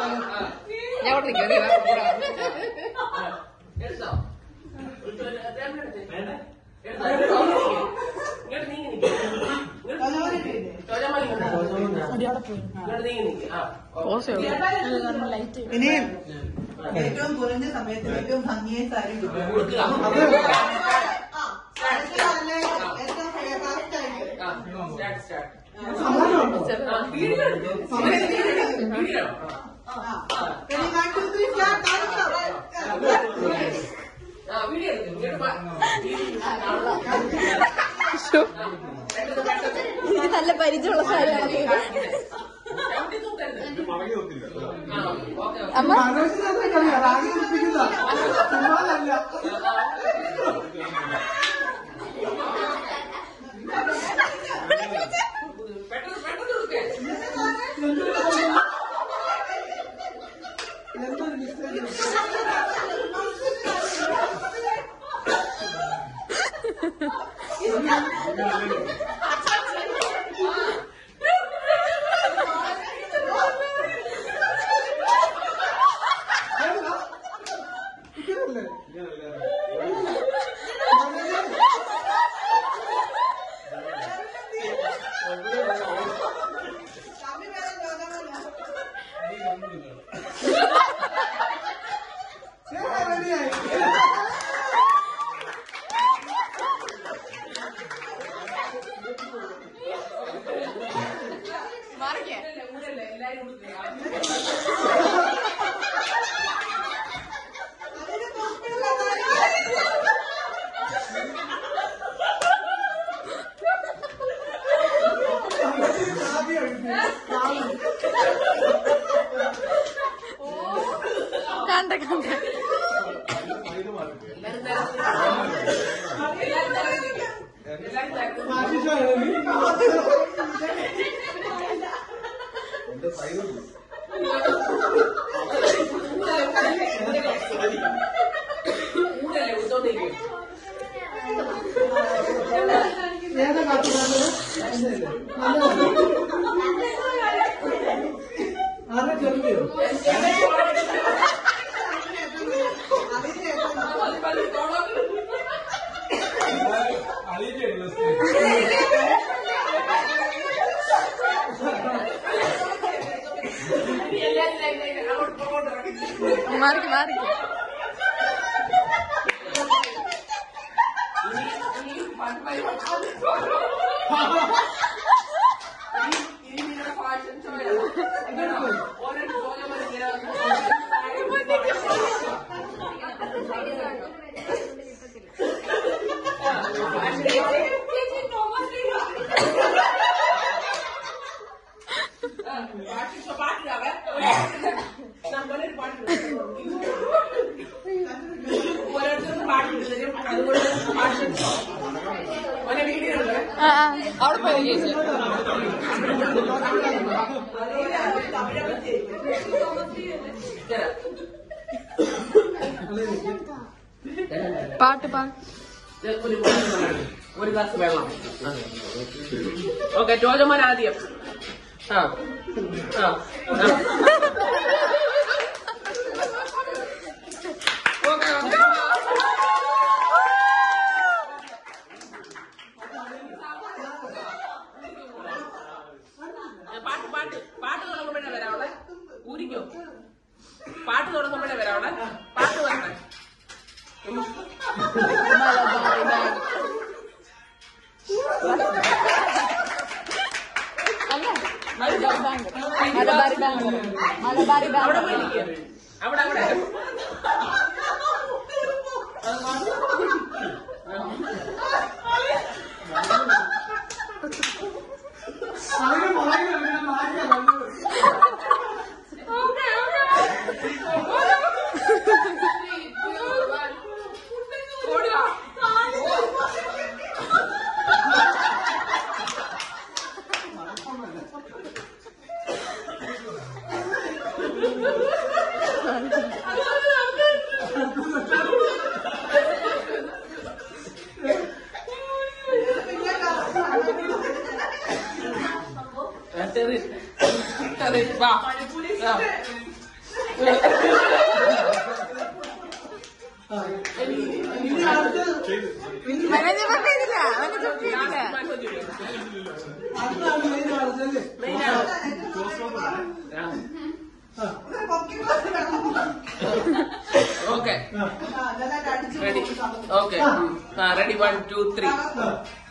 ഞാൻ അവിടെ നിൽക്കും നീ വാ, കൂടെ വാ. എടുത്തോ എടുത്തോ എടുത്തോ ഇങ്ങോട്ട് നീങ്ങി നിൽക്ക് ചോജമ്മ ഇങ്ങോട്ട് നീങ്ങി നിൽക്ക് ആ പോസ് ചെയ്യൂ. ഇനി ഏറ്റവും കുറഞ്ഞ സമയത്ത് ഏറ്റവും ഭംഗിയായി സാരി കിട്ടും കൊടുക്കുക ആ, അടുത്ത നല്ല ഏറ്റവും fast ആയിട്ട്. ആ സ്റ്റാർട്ട് സ്റ്റാർട്ട് ആ വീഡിയോ എടുക്ക്. വീഡിയോ ആ, ആ. Ready, one, two, three, start. കാണിച്ചോ? ആ വീഡിയോ എടുക്ക് ഇങ്ങോട്ട് വാ. പെട്ടെന്ന് പെട്ടെന്ന് എനിക്ക് നല്ല പരിചയമുള്ള സാരിയാണ് ചവിട്ടി തൂക്കരുത്. ആ, ഓക്കേ, ഓക്കേ. അമ്മ പെട്ടെന്ന് പെട്ടെന്ന് കൊടുക്കേ കമ്മി വേണം, ചോദിക്കാൻ എല്ലാരും കൊടുക്കുക അതിന് പുറത്തുള്ള കണ്ട കണ്ട കൂടല്ലേ കൊടുത്തോണ്ടിരിക്കും മാറിക്ക് മാറിക്ക് ഓരോരുത്തർക്കും പാട്ട് തരും അതുകൊണ്ട് പാട്ട് ഓരോ വീഡിയോ ഉണ്ട് ആ ആ, അവിടെ പോയി ചേച്ചി പാട്ട് പാട്ട് ഒരു ഒരു ഗ്ലാസ് വെള്ളം ഓക്കെ ചോജമോൻ ആദ്യം ആ ആ ആ. ഓക്കെ ഓക്കെ പാട്ട് പാട്ട് പാട്ട് തുടങ്ങുമ്പോഴേ വരാവളെ ഊരിക്കോ പാട്ട് തുടങ്ങുമ്പോഴേ വരാവളെ പാട്ട് വരട്ടെ അല്ല മലബാറി ബാങ്ക് മലബാറി ബാങ്ക് മലബാറി അവിടെ ബാങ്ക് പോയി നിൽക്കുക അവിടെ അവിടെ തെറി തെറി വാ ആ. ഇനി അടുത്തത് മനോജ് പറഞ്ഞില്ല അവന്റെ ചുറ്റിയില്ല അടുത്താണ് മെയിൻ ആളല്ലേ ഒരു പൊക്കി ഗ്ലാസ് വെള്ളം ഓക്കെ ആ, നന്നായിട്ട് അടിച്ച് റെഡി കൊടുക്കാം. ഓക്കെ ആ റെഡി വൺ ടു ത്രീ ആ.